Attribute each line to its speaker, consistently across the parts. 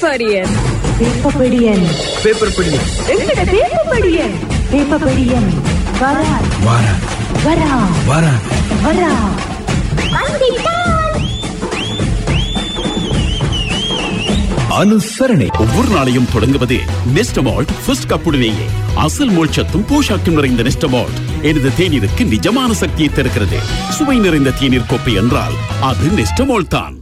Speaker 1: படியன்
Speaker 2: வேப்பப்படியன்
Speaker 3: paper படி
Speaker 1: எங்கட வேப்பப்படியன்
Speaker 2: வேப்பப்படியன் வரா
Speaker 3: வாரா
Speaker 2: வரா
Speaker 3: வாரா
Speaker 2: வரா
Speaker 3: அனுசரணை
Speaker 4: ஒவ்வொரு நாளையும் தொடங்குவது நெஸ்டமால்ட் ஃபர்ஸ்ட் கப்புடனேயே அசல் மோட்சத்தும் போஷாக்கும் நிறைந்த நெஸ்டமால்ட் எனது தேநீருக்கு நிஜமான சக்தியை தருகிறது சுவை நிறைந்த தேநீர் கோப்பை என்றால் அது நெஸ்டமால்ட் தான்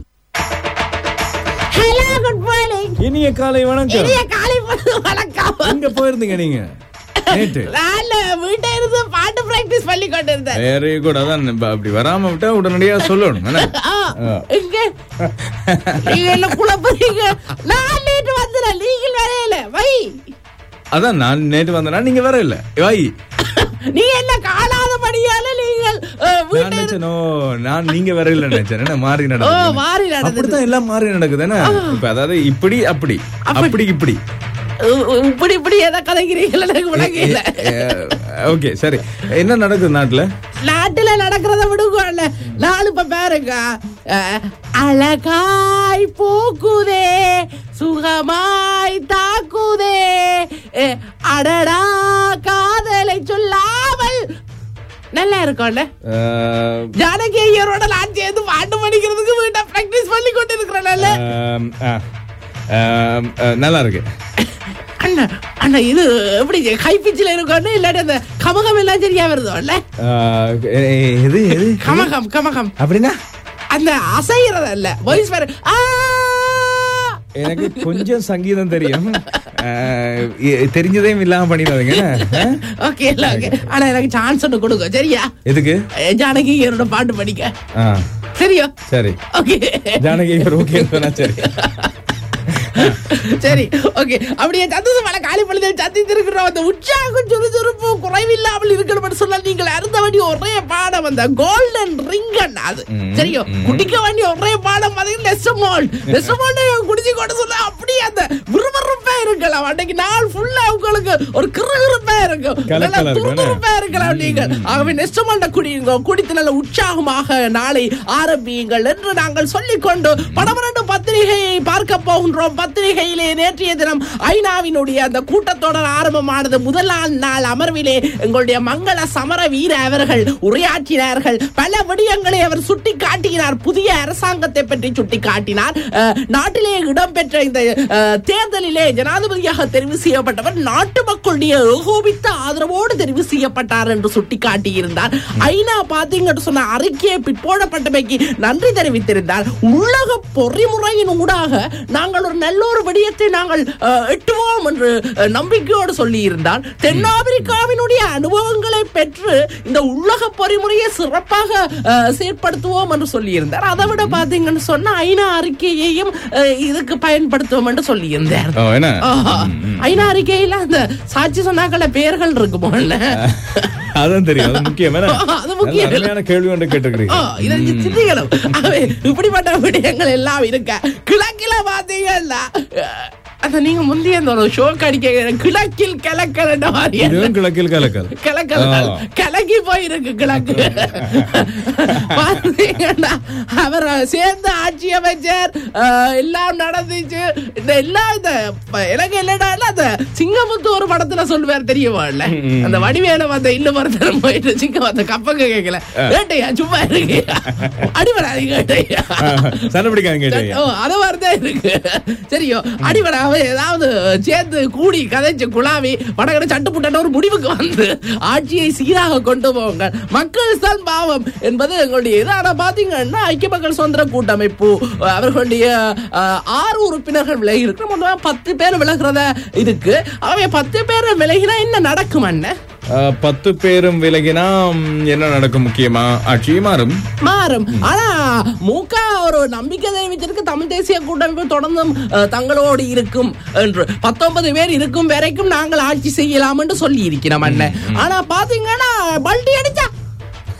Speaker 5: ஹலோ குட் மார்னிங்
Speaker 6: இனிய காலை வணக்கம்
Speaker 5: இனிய காலை பொழுது வணக்கம்
Speaker 6: எங்க போயிருந்தீங்க நீங்க நேற்று
Speaker 5: நான் வீட்டை இருந்து பாட்டு பிராக்டிஸ் பண்ணி கொண்டு இருந்தேன்
Speaker 6: வெரி குட் அதான் இப்ப அப்படி வராம விட்டா உடனடியா சொல்லணும் என்ன?
Speaker 5: ஆ,
Speaker 6: ஆ.
Speaker 5: இங்க நீங்க என்ன குழப்பறீங்க நான் நேற்று வந்துடுறேன் நீங்கள் வரையில வை
Speaker 6: அதான் நான் நேற்று வந்தேனா நீங்க வர இல்ல வை
Speaker 5: நீங்க என்ன காணாதபடியால நீங்கள் அ,
Speaker 6: நான்
Speaker 5: வீட்டை
Speaker 6: நினைச்சேன் ஓ, நான் நீங்க வர இல்ல நினைச்சேன் என்ன மாறி
Speaker 5: ஓ
Speaker 6: நடக்குது
Speaker 5: மாறி நடந்தது
Speaker 6: அப்படித்தான் எல்லாம் மாறி நடக்குது என்ன இப்ப அதாவது இப்படி அப்படி அப்படி இப்படி
Speaker 5: உ- உ- இப்படி இப்படி எதை கதைக்கிறீங்களா எனக்கு விளங்கல
Speaker 6: ஓகே சரி என்ன நடக்குது நாட்டுல
Speaker 5: நாட்டுல நடக்கிறத விடுங்கல்ல நாலு இப்ப பாருங்க அஹ், அழகாய் போக்குதே சுகமாய் தாக்குதே அஹ், அடடா காதலை சொல்லாமல் நல்லா இருக்கும்ல
Speaker 6: அஹ்,
Speaker 5: ஜானகி ஐயரோட நான் சேர்ந்து பாட்டு படிக்கிறதுக்கு வீட்டை பிராக்டிஸ் பண்ணி கொண்டு இருக்கிறேன்ல
Speaker 6: ஆம், ஆ. ஆம், அஹ், நல்லா இருக்கு
Speaker 5: அண்ணா அண்ணா இது எப்படி ஹை பிச்சில் இருக்கும்னு இல்லாட்டி அந்த கமகம் எல்லாம் சரியா வருதோல்ல
Speaker 6: அஹ், எ- எது எது
Speaker 5: கமகம் கமகம்
Speaker 6: அப்படின்னா
Speaker 5: அந்த அசைகிறது அல்ல வாய்ஸ் வேற ஆ!
Speaker 6: எனக்கு கொஞ்சம் சங்கீதம் தெரியும் அஹ், எ- தெரிஞ்சதையும் இல்லாம பண்ணிடாதீங்க என்ன?
Speaker 5: ஓகே இல்ல ஓகே ஆனா எனக்கு சான்ஸ் ஒன்று கொடுங்க சரியா
Speaker 6: எதுக்கு
Speaker 5: அஹ் ஜானகி என்னோட பாட்டு படிக்க
Speaker 6: ஆ,
Speaker 5: சரியா
Speaker 6: சரி
Speaker 5: ஓகே
Speaker 6: ஜானகி ஓகே சொன்னா சரி
Speaker 5: சரி ஓகே அப்படியே சந்தோஷம் மலை காலி பழுதில் சந்தித்திருக்கிறோம் அந்த உற்சாகம் சுறுசுறுப்பு குறைவில்லாமல் இருக்கணும் சொன்னால் நீங்கள் அருந்த வேண்டிய ஒரே பாடம் அந்த கோல்டன் ரிங் அது
Speaker 6: ம்,
Speaker 5: சரியோ
Speaker 6: ம்.
Speaker 5: குடிக்க வேண்டிய ஒரே பாடம் அது நெசமால் நெசமால் குடிச்சு கொண்டு சொல்ல அப்படியே அந்த விறுவிறுப்பா இருக்கலாம் அன்னைக்கு நாள் ஃபுல்லா உங்களுக்கு ஒரு கிறுகிறுப்பா இருக்கும்
Speaker 6: கலக்கலா
Speaker 5: நல்லா
Speaker 6: இருக்கும்,
Speaker 5: துருதுருப்பா இருக்கலாம் நீங்கள் ஆகவே நெசமால்ட குடியுங்க குடித்து நல்ல உற்சாகமாக நாளை ஆரம்பியுங்கள் என்று நாங்கள் சொல்லிக்கொண்டு படமரண்டு பத்திரிகையை பார்க்க போகின்றோம் பத்திரிகையிலே நேற்றைய தினம் ஐநாவினுடைய அந்த கூட்டத்தொடர் ஆரம்பமானது முதலாம் நாள் அமர்விலே எங்களுடைய மங்கள சமர வீர அவர்கள் உரையாற்றினார்கள் பல விடயங்களை அவர் சுட்டி காட்டினார் புதிய அரசாங்கத்தை பற்றி சுட்டி காட்டினார் அஹ், நாட்டிலே இடம்பெற்ற இந்த அஹ், தேர்தலிலே ஜனாதிபதியாக தெரிவு செய்யப்பட்டவர் நாட்டு மக்களுடைய ஏகோபித்த ஆதரவோடு தெரிவு செய்யப்பட்டார் என்று சுட்டி காட்டியிருந்தார் ஐநா பாத்தீங்கன்னு சொன்ன அறிக்கையை பிற்போடப்பட்டமைக்கு நன்றி தெரிவித்திருந்தார் உலக பொறிமுறையின் ஊடாக நாங்கள் ஒரு நல்ல ஒரு விடயத்தை நாங்கள் அஹ், எட்டுவோம் என்று அஹ், நம்பிக்கையோடு சொல்லியிருந்தார் தென்னாப்பிரிக்காவினுடைய அனுபவங்களை பெற்று இந்த உலக பொறிமுறையை சிறப்பாக அஹ், செயற்படுத்துவோம் என்று சொல்லியிருந்தார் அதை விட பாத்தீங்கன்னு சொன்னா ஐநா அறிக்கையையும் அஹ், இதுக்கு பயன்படுத்துவோம் என்று சொல்லியிருந்தார்
Speaker 6: ஓ என்ன
Speaker 5: ஆஹா. ஐநா அறிக்கையில அந்த சாட்சி சொன்னாக்கள பெயர்கள் இருக்குமோல்ல
Speaker 6: அதான் தெரியும் அது முக்கியம் என்ன?
Speaker 5: அது முக்கியம்.
Speaker 6: நல்ல அருமையான கேள்வி ஒன்று
Speaker 5: ஆ,
Speaker 6: கேட்டுக்கிறீங்க
Speaker 5: இதை நீங்க சிந்திக்கணும் அவை இப்படிப்பட்ட விடயங்கள் எல்லாம் இருக்க கிழக்கில பாத்தீங்கன்னா அஹ், அந்த நீங்க முந்தைய அந்த ஒரு ஷோ கடிக்க கிழக்கில் கிழக்கல் மாதிரி
Speaker 6: இதுவும் கிழக்கில் கலக்கல்
Speaker 5: கிழக்கல்
Speaker 6: ஆ.
Speaker 5: கிழக்கி போயிருக்கு கிழக்கு பாத்தீங்கன்னா அவர் சேர்ந்து ஆட்சி அமைச்சர் அஹ், எல்லாம் நடந்துச்சு இந்த எல்லாம் இந்த ப- எனக்கு இல்லடா அந்த சிங்கமுத்து ஒரு படத்துல சொல்லுவார் தெரியுமா இல்ல அந்த வடிவேல வந்த இல்ல மரத்தனம் போயிட்டு சிங்கம் அந்த கப்பங்க கேட்கல கேட்டையா சும்மா இருக்கு அடிபடாதீங்க கேட்டையா
Speaker 6: சண்டை பிடிக்காதீங்க கேட்டீங்க.
Speaker 5: ஓ அது மாதிரிதான் இருக்கு சரியோ அடிபட அவன் ஏதாவது சேர்ந்து கூடி கதைச்சு குழாவி வடகட சட்டு புட்டான ஒரு முடிவுக்கு வந்து ஆட்சியை சீராக கொண்டு போங்க மக்கள் தான் பாவம் என்பது எங்களுடைய இது ஆனா பாத்தீங்கன்னா ஐக்கிய மக்கள் சுதந்திர கூட்டமைப்பு அவர்களுடைய அஹ், ஆறு உறுப்பினர்கள் விலகி இருக்கு மொத்தமா பத்து பேர் விலகிறத இருக்கு அவை பத்து பேர் விலகினா என்ன நடக்கும் அண்ணன்
Speaker 6: அஹ், பத்து பேரும் விலகினா ம், என்ன நடக்கும் முக்கியமா ஆட்சி மாறும்
Speaker 5: மாறும் ஆனா மூக ஒரு நம்பிக்கை தெரிவித்திருக்கு தமிழ் தேசிய கூட்டமைப்பு தொடர்ந்தும் அஹ், தங்களோடு இருக்கும் என்று பத்தொன்பது பேர் இருக்கும் வரைக்கும் நாங்கள் ஆட்சி செய்யலாம் என்று சொல்லி இருக்கிறோம் அண்ணன் ஆனா பாத்தீங்கன்னா பல்டி அடிச்சா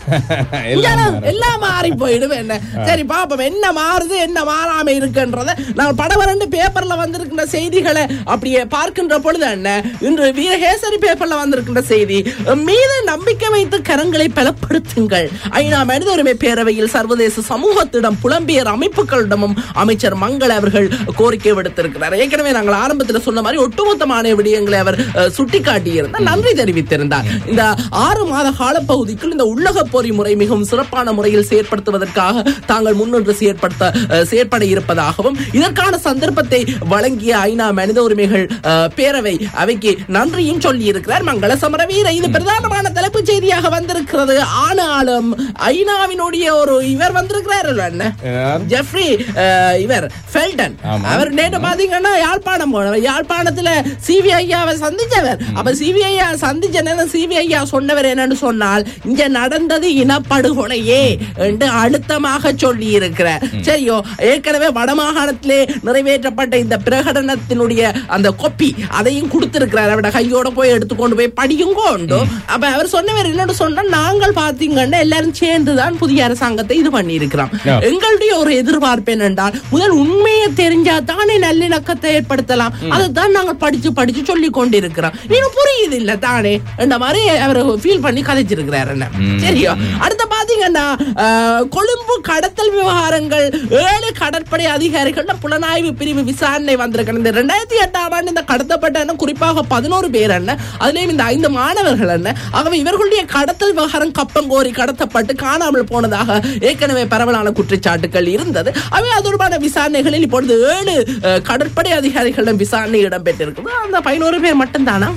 Speaker 6: எல்லாம் மாறும்.
Speaker 5: எல்லாம் மாறி போயிடும் என்ன சரி பாப்போம் என்ன மாறுது என்ன மாறாம இருக்குன்றத நான் படவரண்டு பேப்பர்ல வந்திருக்கின்ற செய்திகளை அப்படியே பார்க்கின்ற பொழுது என்ன இன்று வீரகேசரி பேப்பர்ல வந்திருக்கின்ற செய்தி மீது நம்பிக்கை வைத்து கரங்களை பலப்படுத்துங்கள் ஐநா மனித உரிமை பேரவையில் சர்வதேச சமூகத்திடம் புலம்பியர் அமைப்புகளிடமும் அமைச்சர் மங்கள அவர்கள் கோரிக்கை விடுத்திருக்கிறார் ஏற்கனவே நாங்கள் ஆரம்பத்தில் சொன்ன மாதிரி ஒட்டுமொத்தமான விடயங்களை அவர் அஹ், சுட்டிக்காட்டியிருந்தார் நன்றி தெரிவித்திருந்தார் இந்த ஆறு மாத காலப்பகுதிக்குள் இந்த உள்ளக பொறிமுறை மிகவும் சிறப்பான முறையில் செயற்படுத்துவதற்காக தாங்கள் முன்னின்று செயற்படுத்த அஹ், செயற்பட இருப்பதாகவும் இதற்கான சந்தர்ப்பத்தை வழங்கிய ஐநா மனித உரிமைகள் அஹ், பேரவை அவைக்கு நன்றியும் சொல்லி இருக்கிறார் மங்கள சமரவீர இது பிரதானமான தலைப்புச் செய்தியாக வந்திருக்கிறது ஆனாலும் ஐநாவினுடைய ஒரு இவர் வந்திருக்கிறார் என்ன
Speaker 6: யார்?
Speaker 5: ஜெஃப்ரி அஹ், இவர் ஃபெல்டன்
Speaker 6: ஆமா.
Speaker 5: அவர் நேற்று பாத்தீங்கன்னா யாழ்ப்பாணம் போனவர் யாழ்ப்பாணத்துல சிவி ஐயாவை சந்திச்சவர் அப்ப சிவி ஐயா சந்திச்ச நேரம் சிவி ஐயா சொன்னவர் என்னன்னு சொன்னால் இங்க நடந்தது இனப்படுகொலையே என்று அழுத்தமாக சொல்லி இருக்கிறார் சரியோ ஏற்கனவே வடமாகாணத்திலே நிறைவேற்றப்பட்ட இந்த பிரகடனத்தினுடைய அந்த கொப்பி அதையும் கொடுத்திருக்கிறார் அவரோட கையோட போய் எடுத்துக்கொண்டு போய் படியுங்க உண்டு அப்ப அவர் சொன்னவர் என்னன்னு சொன்னா நாங்கள் பாத்தீங்கன்னா எல்லாரும் சேர்ந்துதான் புதிய அரசாங்கத்தை இது பண்ணி இருக்கிறோம்
Speaker 6: Yeah.
Speaker 5: எங்களுடைய ஒரு எதிர்பார்ப்பு என்னென்றால் முதல் உண்மையை தெரிஞ்சா தானே நல்லிணக்கத்தை ஏற்படுத்தலாம் அதுதான் நாங்கள் படிச்சு படிச்சு சொல்லி கொண்டிருக்கிறோம் இன்னும் புரியுது இல்ல தானே என்ற மாதிரி அவர் ஃபீல் பண்ணி கதைச்சிருக்கிறார் என்ன சரியோ அடுத்து பாத்தீங்கன்னா ஆஹ், கொழும்பு கடத்தல் விவகாரங்கள் ஏழு கடற்படை அதிகாரிகள் புலனாய்வு பிரிவு விசாரணை வந்திருக்கிறது இந்த ரெண்டாயிரத்தி எட்டாம் ஆண்டு இந்த கடத்தப்பட்ட என்ன குறிப்பாக பதினோரு பேர் என்ன அதுலயும் இந்த ஐந்து மாணவர்கள் என்ன ஆகவே இவர்களுடைய கடத்தல் விவகாரம் கப்பங்கோரி கடத்தப்பட்டு காணாமல் போனதாக ஏற்கனவே பரவலான குற்றச்சாட்டுகள் இருந்தது அவை அது தொடர்பான விசாரணைகளில் இப்பொழுது ஏழு அஹ், கடற்படை அதிகாரிகளிடம் விசாரணை இடம்பெற்றிருக்குது அந்த பதினோரு பேர் மட்டும்தானா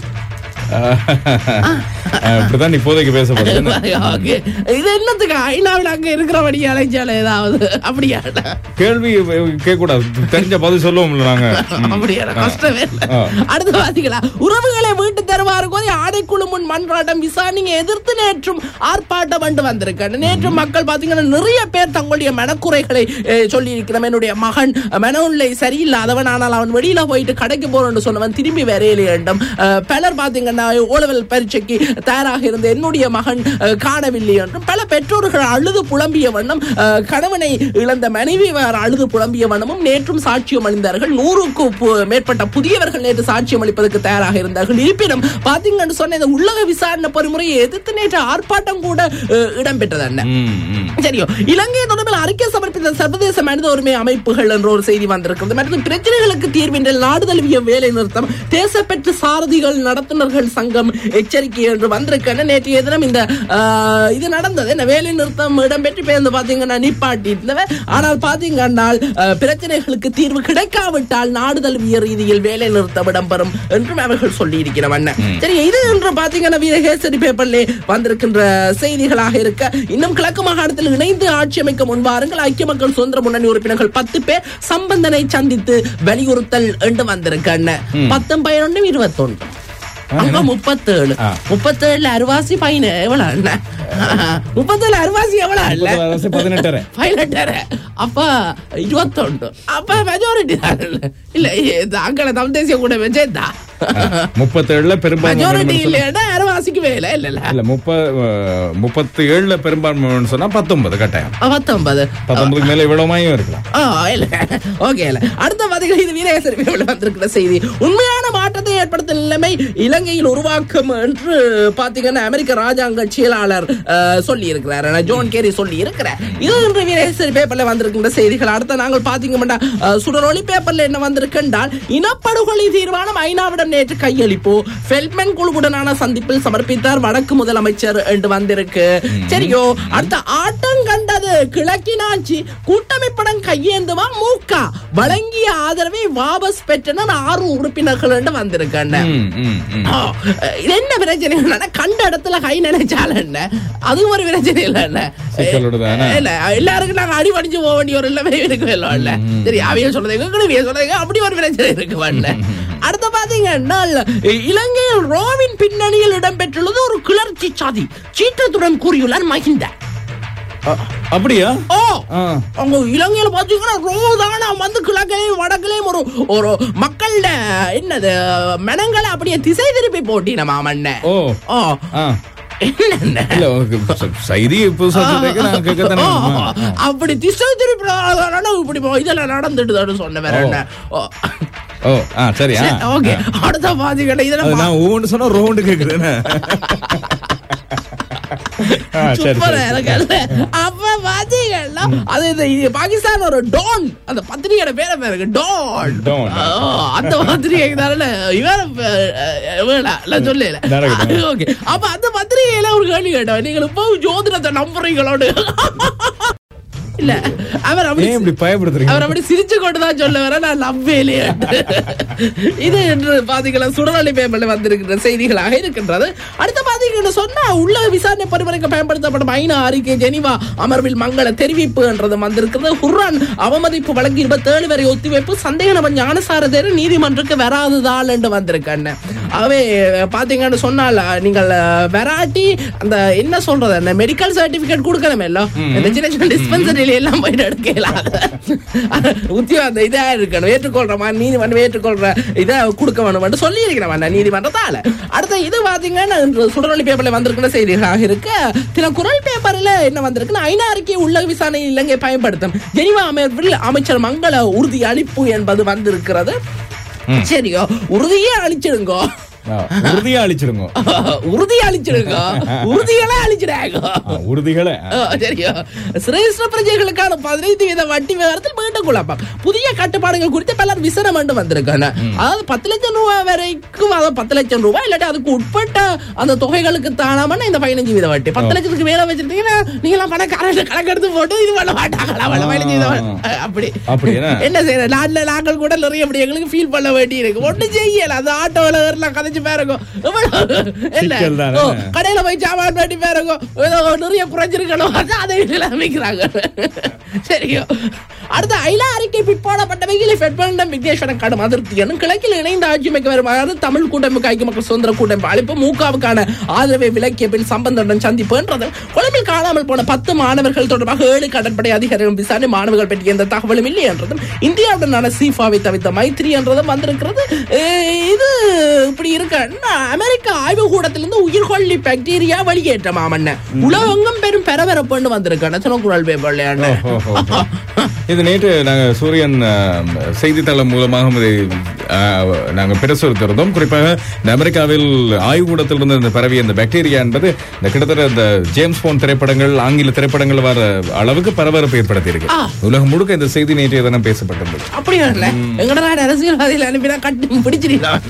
Speaker 6: அஹ், இப்படித்தான் இப்போதைக்கு பேசப்படுது
Speaker 5: Okay. இது என்னத்துக்கு ஐநாவில் அங்க இருக்கிறபடி அலைஞ்சால ஏதாவது அப்படியா
Speaker 6: கேள்வி கேட்க கூடாது தெரிஞ்ச பதில் சொல்லுவோம்ல நாங்க ம்.
Speaker 5: அப்படியா கஷ்டமே இல்ல.
Speaker 6: ஆ.
Speaker 5: அடுத்து பாத்தீங்களா உறவுகளை வீட்டு தருவாரு கோரி ஆடைக்குழு முன் மன்றாட்டம் விசாரணையை எதிர்த்து நேற்றும் ஆர்ப்பாட்டம் வந்து வந்திருக்காங்க நேற்று மக்கள் பாத்தீங்கன்னா நிறைய பேர் தங்களுடைய மனக்குறைகளை சொல்லி இருக்கிறோம் என்னுடைய மகன் மனநிலை சரியில்லாதவன் ஆனால் அவன் வெளியில போயிட்டு கடைக்கு போறோம்னு சொன்னவன் திரும்பி வரையில வேண்டும் அஹ், பலர் பாத்தீங்கன்னா ஓலவல் பரீட்சைக்கு தயாராக இருந்த என்னுடைய மகன் அஹ், காணவில்லை என்றும் பல பெற்றோர்கள் அழுது புலம்பிய வண்ணம் அஹ், கணவனை இழந்த மனைவி வேறு அழுது புலம்பிய வண்ணமும் நேற்றும் சாட்சியம் அளித்தார்கள் நூறுக்கு பு- மேற்பட்ட புதியவர்கள் நேற்று சாட்சியம் அளிப்பதற்கு தயாராக இருந்தார்கள் இருப்பினும் பாத்தீங்கன்னு சொன்ன இந்த உள்ளக விசாரணை பொறிமுறையை எதிர்த்து நேற்று ஆர்ப்பாட்டம் கூட அஹ், இடம்பெற்றது என்ன
Speaker 6: ம், ம்.
Speaker 5: சரியோ இலங்கை தொடர்பில் அறிக்கை சமர்ப்பித்த சர்வதேச மனித உரிமை அமைப்புகள் என்ற ஒரு செய்தி வந்திருக்கிறது மற்றும் பிரச்சனைகளுக்கு தீர்வின்றி நாடு தழுவிய வேலை நிறுத்தம் தேசப்பற்று சாரதிகள் நடத்துனர்கள் சங்கம் எச்சரிக்கை என்று வந்திருக்கேன் நேற்றைய தினம் இந்த ஆஹ், இது நடந்தது என்ன வேலை நிறுத்தம் இடம்பெற்று பேருந்து பாத்தீங்கன்னா நிப்பாட்டி இருந்தவன் ஆனால் பாத்தீங்கன்னா ஆஹ், பிரச்சனைகளுக்கு தீர்வு கிடைக்காவிட்டால் நாடு தழுவிய ரீதியில் வேலை நிறுத்தம் இடம்பெறும் என்றும் அவர்கள் சொல்லி இருக்கிறவன் சரி இது என்று பாத்தீங்கன்னா வீரகேசரி பேப்பர்ல வந்திருக்கின்ற செய்திகளாக இருக்க இன்னும் கிழக்கு மாகாணத்தில் இணைந்து ஆட்சி அமைக்க முன்வாருங்கள் ஐக்கிய மக்கள் சுதந்திர முன்னணி உறுப்பினர்கள் பத்து பேர் சம்பந்தனை சந்தித்து வலியுறுத்தல் என்று வந்திருக்கண்ண பத்தும் பதினொன்றும் இருபத்தொன்று அங்க முப்பத்தேழு
Speaker 6: ஆ.
Speaker 5: முப்பத்தேழுல அருவாசி பையனு எவ்வளவு அண்ணா முப்பத்தேழு அருவாசி எவ்வளவு இல்ல
Speaker 6: முப்பது அரசு பதினெட்டரை
Speaker 5: பைலட்டர் அப்ப இருபத்தொண்டு அப்ப மெஜாரிட்டி தான் இல்ல இல்ல இது அங்கே தமிழ் தேசிய கூட வச்சேதா
Speaker 6: முப்பத்தேழுல பெரும்பான்மை
Speaker 5: மெஜாரிட்டி
Speaker 6: வேணும்னு சொன்னா-
Speaker 5: இல்லையா அருவாசிக்கு வேலை இல்ல
Speaker 6: இல்ல முப்ப அஹ், முப்பத்தி ஏழுல பெரும்பான்மை வேணும்னு சொன்னா பத்தொன்பது கட்டாயம்
Speaker 5: பத்தொன்பது
Speaker 6: பத்தொன்பதுக்கு மேல இவ்வளவுமாயும் இருக்கலாம்
Speaker 5: ஆ, இல்ல ஓகே இல்ல அடுத்த பாத்தீங்கன்னா இது வீரகேசரி பேப்பர்ல வந்திருக்கிற செய்தி உண்மையான மாற்றத்தை ஏற்படுத்தும் நிலைமை இலங்கையில் உருவாக்கும் என்று பாத்தீங்கன்னா அமெரிக்க ராஜாங்க செயலாளர் சொல்லி இருக்கிறார் ஜோன் கேரி சொல்லி இருக்கிறார் இது இன்று வீரகேசரி பேப்பர்ல வந்திருக்கின்ற செய்திகள் அடுத்த நாங்கள் பாத்தீங்கன்னா அஹ், சுடரொளி பேப்பர்ல என்ன வந்திருக்கின்றால் இனப்படுகொலை தீர்மானம் ஐநாவிடம் நேற்று கையளிப்பு ஃபெல்ட்மேன் குழுவுடனான சந்திப்பில் சமர்ப்பித்தார் வடக்கு முதலமைச்சர் என்று வந்திருக்கு சரியோ அடுத்த ஆட்டம் கண்டது கிழக்கினாச்சி கூட்டமைப்படம் கையேந்துவா மூக்கா வழங்கிய ஆதரவை வாபஸ் பெற்றனர் ஆறு உறுப்பினர்கள் என்று வந்திருக்கேன்
Speaker 6: ம், ம், ம்.
Speaker 5: ஆ, இது என்ன பிரச்சனை இல்லைன்னா கண்ட இடத்துல கை நினைச்சால என்ன அதுவும் ஒரு பிரச்சனை இல்ல என்ன
Speaker 6: சிக்கலோடதானே?
Speaker 5: இல்ல எல்லாருக்கும் நாங்க அடி படிச்சு போக வேண்டிய ஒரு இல்லவே இருக்கு இல்ல சரி அவைய சொல்றதுங்க குழுவிய சொல்றதுங்க அப்படி ஒரு பிரச்சனை இருக்கு வரல அடுத்து பாத்தீங்கன்னா இலங்கையில் ரோவின் பின்னணியில் இடம்பெற்றுள்ளது ஒரு கிளர்ச்சி சாதி சீற்றத்துடன் கூறியுள்ளார் மஹிந்த
Speaker 6: அப்படியா
Speaker 5: ஓ
Speaker 6: ஆ.
Speaker 5: அவங்க இலங்கையில பாத்தீங்கன்னா ரோதானா வந்து கிழக்கிலையும் வடக்கிலையும் ஒரு ஒரு மக்களோட என்னது மனங்களை அப்படியே திசை திருப்பி போட்டின மாமன்ன
Speaker 6: ஓ
Speaker 5: ஓ
Speaker 6: ஆ
Speaker 5: என்னென்ன
Speaker 6: இல்ல உனக்கு ச- செய்தி புதுசா சொல்றீங்க நான் கேட்கத்தானே
Speaker 5: ஓ,
Speaker 6: வேணுமா? ஆ.
Speaker 5: அப்படி திசை திருப்பி இப்படி போ- இதெல்லாம் நடந்துட்டு சொன்ன வேற என்ன ஓ.
Speaker 6: ஓ ஆ சரி ஆ,
Speaker 5: சரி, ஓகே
Speaker 6: ஆ.
Speaker 5: அடுத்த பாதிகளை
Speaker 6: அது
Speaker 5: இதெல்லாம்
Speaker 6: நான் ஒவ்வொன்று சொன்னா ரவுண்டு கேக்குறேன் ஆ, சரி,
Speaker 5: சூப்பரா
Speaker 6: சரி.
Speaker 5: இருக்குல்ல? அப்ப பாத்தீங்கன்னா, அது இந்த இது பாகிஸ்தான் ஒரு டான் அந்த பத்திரிகையோட பேரை பேருக்கு டான்
Speaker 6: டான்.
Speaker 5: ஓ, அந்த பத்திரிகைக்கு தானே இவன் வேணாம் நான் சொல்லல
Speaker 6: நடக்கட்டும்.
Speaker 5: ஓகே அப்ப அந்த பத்திரிகையில ஒரு கேள்வி கேட்டோம் நீங்கள் இப்போ ஜோதிடத்தை நம்புறீங்களோடு இல்ல அவர் அப்படி
Speaker 6: ஏன் இப்படி பயப்படுத்துறீங்க
Speaker 5: அவர் அப்படி சிரிச்சு கொண்டுதான் சொல்ல வர நான் நம்பேலே இது என்று பாத்தீங்களா சுடரொலி பேப்பர்ல வந்திருக்கிற செய்திகளாக இருக்கின்றது அடுத்த பாத்தீங்கன்னு சொன்னா உள்ள விசாரணை பரிவரைக்க பயன்படுத்தப்படும் ஐநா அறிக்கை ஜெனிவா அமர்வில் மங்கள தெரிவிப்பு என்றது வந்திருக்கிறது ஹுர்ரான் அவமதிப்பு வழக்கு இருபத்தேழு வரை ஒத்திவைப்பு சந்தேக நபர் ஞானசார தேர் நீதிமன்றத்துக்கு வராததால் என்று வந்திருக்கேன் ஆகவே பாத்தீங்கன்னு சொன்னால் நீங்கள் வெராட்டி அந்த என்ன சொல்றது அந்த மெடிக்கல் சர்டிபிகேட் கொடுக்கணுமே இல்ல இந்த சின்ன சின்ன டிஸ்பென்சரியில எல்லாம் போயிட்டு எடுக்கலாம் உத்தியோக அந்த இதா இருக்கணும் ஏற்றுக்கொள்ற மாதிரி நீதிமன்றம் ஏற்றுக்கொள்ற இதை கொடுக்க வேணும் சொல்லி இருக்கிறவன் நீதிமன்றத்தால அடுத்த இது பாத்தீங்கன்னா இன்று சுடரொலி பேப்பர்ல வந்திருக்கிற செய்திகளாக இருக்கு சில குரல் பேப்பர்ல என்ன வந்திருக்குன்னா ஐநா அறிக்கை உள்ள விசாரணை இலங்கை பயன்படுத்தும் ஜெனிவா அமைப்பில் அமைச்சர் மங்கள உறுதி அளிப்பு என்பது வந்திருக்கிறது சரியோ உறுதியே அளிச்சிடுங்கோ
Speaker 6: ஆ, உறுதியா அழிச்சிருங்க
Speaker 5: உறுதியை அளிச்சிடுங்க உறுதிகளை அளிச்சிடாங்க
Speaker 6: ஆ, உறுதிகளை ஆ.
Speaker 5: ஆ, சரியா சிரேஷ்ட பிரஜைகளுக்கான பதினைந்து வீத வட்டி விவரத்தில் மீண்டும் குழப்பம் புதிய கட்டுப்பாடுகள் குறித்து பலர் விசனம் என்று வந்திருக்காங்க அதாவது பத்து லட்சம் ரூபாய் வரைக்கும் அதாவது பத்து லட்சம் ரூபாய் இல்லாட்டி அதுக்கு உட்பட்ட அந்த தொகைகளுக்கு தானாம இந்த பதினஞ்சு வீத வட்டி பத்து லட்சத்துக்கு மேல வச்சிருந்தீங்கன்னா நீங்க எல்லாம் பணக்காரங்க கணக்கெடுத்து போட்டு இது பண்ண மாட்டாங்களா வள பதினஞ்சு வீத வட்டி. அப்படி
Speaker 6: அப்படி என்ன?
Speaker 5: என்ன செய்யற நாட்டுல நாங்கள் கூட நிறைய அப்படி எங்களுக்கு ஃபீல் பண்ண வேண்டி இருக்கு ஒண்ணு செய்யல அது ஆட்டோல எல்லாம் கதைச்சு பாருங்க எவ்வளவு என்ன
Speaker 6: சிக்கல் தானே.
Speaker 5: ஓ, கடையில போய் சாமான் வேண்டி பாருங்க ஏதோ நிறைய குறைஞ்சிருக்கணும் அது அதை இதுல அமைக்கிறாங்க சரியோ அடுத்த ஐலா அறிக்கை பிற்போடப்பட்டவைகளை பெட்மண்டம் விக்னேஸ்வரன் கடும் அதிருப்தி எனும் கிழக்கில் இணைந்த ஆட்சி அமைக்க வருமாறு தமிழ் கூட்டமைப்பு ஐக்கிய மக்கள் சுதந்திர கூட்டமைப்பு அழைப்பு மூகாவுக்கான ஆதரவை விலக்கிய பின் சம்பந்தனுடன் சந்திப்பு என்றது கொழும்பில் காணாமல் போன பத்து மாணவர்கள் தொடர்பாக ஏழு கடற்படை அதிகாரிகள் விசாரணை மாணவர்கள் பற்றிய எந்த தகவலும் இல்லை என்றதும் இந்தியாவுடனான சீஃபாவை தவிர்த்த மைத்ரி என்றதும் வந்திருக்கிறது அஹ் இது இப்படி இருக்க அமெரிக்க ஆய்வு கூடத்திலிருந்து உயிர்கொல்லி பாக்டீரியா வெளியேற்றமாமன்ன உலகெங்கும் பெரும் பரபரப்புன்னு வந்திருக்கான குரல் பேப்பர்ல
Speaker 6: ஓ, ஓ, ஓ. இது நேற்று நாங்க சூரியன் ஆம், செய்தித்தளம் மூலமாக இதை ஆ, நாங்க பிரசுரித்திருந்தோம் குறிப்பாக இந்த அமெரிக்காவில் ஆய்வுக்கூடத்திலிருந்து இந்த பரவிய இந்த பாக்டீரியா என்பது இந்த கிட்டத்தட்ட இந்த ஜேம்ஸ் போன் திரைப்படங்கள் ஆங்கில திரைப்படங்கள் வர அளவுக்கு பரபரப்பு ஏற்படுத்தி இருக்கு
Speaker 5: ஆ.
Speaker 6: உலகம் முழுக்க இந்த செய்தி நேற்றைய தினம் பேசப்பட்டிருந்தது
Speaker 5: அப்படியா இல்ல எங்கட நாடு அரசியல்வாதிகள் அனுப்பினா கட்டி பிடிச்சிருக்கலாம்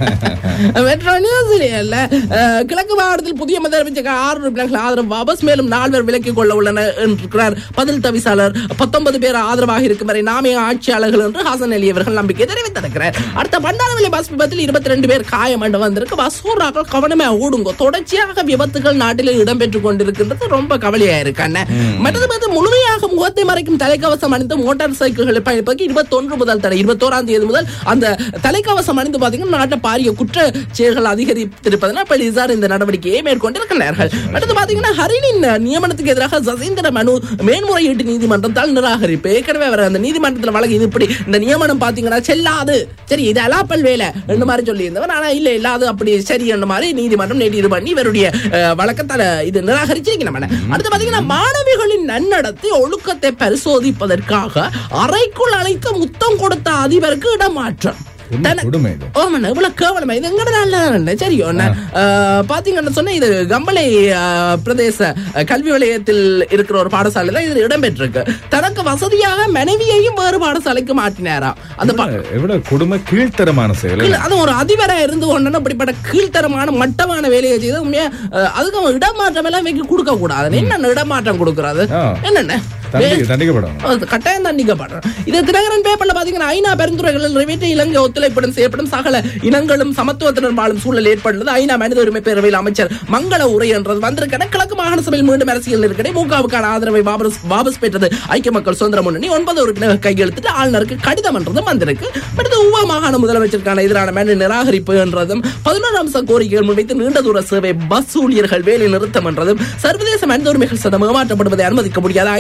Speaker 5: மெட்ரோ நியூஸ்லயே இல்ல அஹ், கிழக்கு மாவட்டத்தில் புதிய முதலமைச்சர் ஆறு உறுப்பினர்கள் ஆதரவு வாபஸ் மேலும் நால்வர் விலக்கிக் கொள்ள உள்ளனர் என்றிருக்கிறார் பதில் தவிசாளர் பத்தொன்பது பேர் ஆதரவாக இருக்கும் வரை நாமே ஆட்சியாளர்கள் என்று ஹாசன் அலி அவர்கள் நம்பிக்கை தெரிவித்திருக்கிறார் அடுத்த பண்டாரவளி பஸ் விபத்தில் இருபத்தி ரெண்டு பேர் காயம் என்று வந்திருக்கு பஸ் ஊராக்கள் கவனமே ஓடுங்க தொடர்ச்சியாக விபத்துகள் நாட்டில் இடம்பெற்றுக் கொண்டிருக்கின்றது ரொம்ப கவலையா இருக்கான மற்றது வந்து முழுமையாக முகத்தை மறைக்கும் தலைக்கவசம் அணிந்து மோட்டார் சைக்கிள்களை பயணிப்பதற்கு இருபத்தொன்று முதல் தடை இருபத்தோராம் தேதி முதல் அந்த தலைக்கவசம் அணிந்து பாத்தீங்கன்னா நாட்டில் பாரிய குற்ற செயல்கள் அதிகரித்திருப்பதனால் போலீசார் இந்த நடவடிக்கையை மேற்கொண்டிருக்கிறார்கள் அடுத்து பாத்தீங்கன்னா ஹரினின் நியமனத்துக்கு எதிராக சசீந்திர மனு மேன்முறையீட்டு நீதிமன்றத்தால் நிராகரிப்பு ஏற்கனவே அவர் அந்த நீதிமன்றத்தில் வழக்கு இது இப்படி இந்த நியமனம் பாத்தீங்கன்னா செல்லாது சரி இது அலாப்பல் வேலை ரெண்டு மாதிரி சொல்லி இருந்தவர் ஆனா இல்ல இல்ல அது அப்படி சரி என்ற மாதிரி நீதிமன்றம் நேற்று இது பண்ணி இவருடைய அஹ், வழக்கத்தால இது நிராகரிச்சிருக்கிறோம் அடுத்து பாத்தீங்கன்னா மாணவிகளின் நன்னடத்தை ஒழுக்கத்தை பரிசோதிப்பதற்காக அறைக்குள் அழைத்து முத்தம் கொடுத்த அதிபருக்கு இடமாற்றம்
Speaker 6: என்ன
Speaker 5: தன-
Speaker 6: கொடுமை இது
Speaker 5: ஓமண்ணா இவ்வளவு கேவலமா இது எங்கட நல்ல சரி ஒண்ணு பாத்தீங்கன்னு சொன்னா இது கம்பளை அஹ், பிரதேச அஹ், கல்வி வலயத்தில் இருக்கிற ஒரு பாடசாலையில இது இடம்பெற்றிருக்கு தனக்கு வசதியாக மனைவியையும் வேறு பாடசாலைக்கு மாற்றினாராம் அந்த பா-
Speaker 6: எவ்வளவு கொடுமை கீழ்த்தரமான செயல்
Speaker 5: கீழ்- அது ஒரு அதிபரா இருந்து கொண்டு இப்படிப்பட்ட கீழ்த்தரமான மட்டமான வேலையை செய்து உண்மையா அஹ், அதுக்கு அவன் இடமாற்றம் எல்லாம் வைக்க கொடுக்க கூடாது என்ன இடமாற்றம் கொடுக்கறது
Speaker 6: ஆ.
Speaker 5: என்னென்ன
Speaker 6: தண்டி தண்டிக்கப்படணும்
Speaker 5: அது கட்டாயம் தண்டிக்கப்படுறோம் இது தினகரன் பேப்பர்ல பாத்தீங்கன்னா ஐநா பெருந்துறைகளில் நிறைவேற்ற இலங்கை ஒத்துழைப்புடன் செய்யப்படும் சகல இனங்களும் சமத்துவத்துடன் வாழும் சூழல் ஏற்பட்டுள்ளது ஐநா மனித உரிமை பேரவையில் அமைச்சர் மங்கள உரை என்றது வந்திருக்கிற கிழக்கு மாகாண சபையில் மீண்டும் அரசியல் நெருக்கடி மூகாவுக்கான ஆதரவை வாபஸ் வாபஸ் பெற்றது ஐக்கிய மக்கள் சுதந்திர முன்னணி ஒன்பது உறுப்பினர்கள் கையெழுத்திட்டு ஆளுநருக்கு கடிதம் என்றதும் வந்திருக்கு அடுத்து உவா மாகாண முதலமைச்சருக்கான எதிரான மனு நிராகரிப்பு என்றதும் பதினோரு அம்ச கோரிக்கைகள் முன்வைத்து நீண்ட தூர சேவை பஸ் ஊழியர்கள் வேலை நிறுத்தம் என்றதும் சர்வதேச மனித உரிமைகள் சதம் ஏமாற்றப்படுவதை அனுமதிக்க முடியாது ஐநா மனித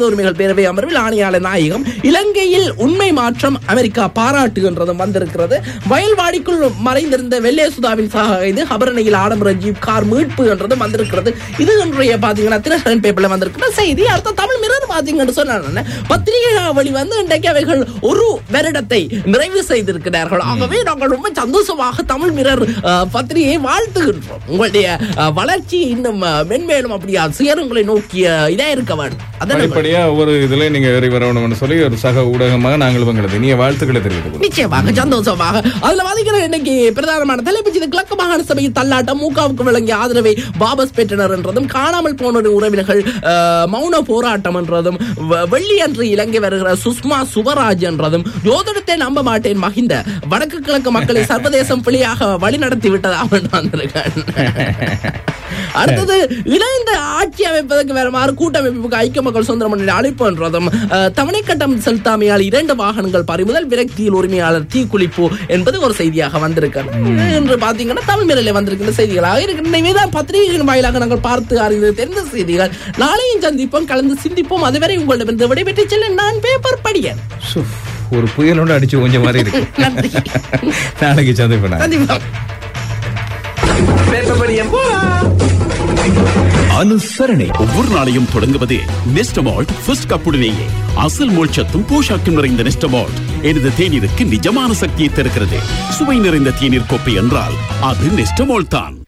Speaker 5: மனித உரிமைகள் பேரவை அமர்வில் ஆணையாளர் நாயகம் இலங்கையில் உண்மை மாற்றம் அமெரிக்கா பாராட்டுகின்றதும் வந்திருக்கிறது வயல்வாடிக்குள் மறைந்திருந்த வெள்ளேசுதாவின் சாகைது ஹபரணையில் ஆடம்பர ஜீப் கார் மீட்பு என்றதும் வந்திருக்கிறது இது இன்றைய பாத்தீங்கன்னா தினசரன் பேப்பர்ல வந்திருக்கிற செய்தி அடுத்த தமிழ் மிரர் பாத்தீங்கன்னு சொன்ன பத்திரிகை வழி வந்து இன்றைக்கு அவைகள் ஒரு வருடத்தை நிறைவு செய்திருக்கிறார்கள் ஆகவே நாங்கள் ரொம்ப சந்தோஷமாக தமிழ் மிரர் அஹ், பத்திரிகையை வாழ்த்துகின்றோம் உங்களுடைய அஹ், வளர்ச்சி இன்னும் அஹ், மென்மேலும் அப்படியா சுயரங்களை நோக்கிய இதா இருக்க வேண்டும் அதான் நம்ம-
Speaker 6: படிப்படியா ஒவ்வொரு இதுல நீங்க ஏறி வரணும்னு சொல்லி ஒரு சக ஊடகமாக நாங்கள் உங்களது இனிய வாழ்த்துக்களை தெரிவித்துக் கொள்கிறோம்.
Speaker 5: நிச்சயமாக சந்தோஷமாக அதுல பாத்தீங்கன்னா இன்னைக்கு பிரதானமான தலைப்பு இது கிழக்கு மாகாண சபையின் தள்ளாட்டம் மூகாவுக்கு வழங்கிய ஆதரவை பாபஸ் பெற்றனர் என்றதும் காணாமல் போன உறவினர்கள் அஹ், மௌன போராட்டம் என்றதும் வ- வெள்ளி அன்று இலங்கை வருகிற சுஷ்மா சுவராஜ் என்றதும் ஜோதிடத்தை நம்ப மாட்டேன் மகிந்த வடக்கு கிழக்கு மக்களை சர்வதேசம் பிழையாக வழி நடத்தி விட்டதாக வந்திருக்கேன் அடுத்தது இணைந்த ஆட்சி அமைப்பதற்கு வருமாறு கூட்டமைப்புக்கு ஐக்கிய மக்கள் சுதந்திர முன்னணி அழைப்பு என்றதும் அஹ், தவணை கட்டம் செலுத்தாமையால் இரண்டு வாகனங்கள் பறிமுதல் விரக்தியில் உரிமையாளர் தீக்குளிப்பு என்பது ஒரு செய்தியாக வந்திருக்கிறது என்று பாத்தீங்கன்னா தமிழ் மேலே வந்திருக்கிற செய்திகளாக இருக்கின்றன இவைதான் பத்திரிகைகளின் வாயிலாக நாங்கள் பார்த்து அறிந்து தெரிந்த செய்திகள் நாளையும் சந்திப்போம் கலந்து சிந்திப்போம் அதுவரை உங்களிடமிருந்து விடைபெற்று செல்ல நான் பேப்பர் படியன்
Speaker 6: சு, ஒரு புயலோட அடிச்சு கொஞ்சம் மாதிரி இருக்கு
Speaker 5: நன்றி
Speaker 6: நாளைக்கு சந்திப்பேன்
Speaker 5: சந்திப்போம்
Speaker 3: அனுசரணை
Speaker 4: ஒவ்வொரு நாளையும் தொடங்குவது நெஸ்டமால்ட் ஃபர்ஸ்ட் கப்புடனேயே அசல் மோட்சத்தும் போஷாக்கும் நிறைந்த நெஸ்டமால்ட் எனது தேநீருக்கு நிஜமான சக்தியை தருகிறது சுவை நிறைந்த தேநீர் கோப்பை என்றால் அது நெஸ்டமால்ட் தான்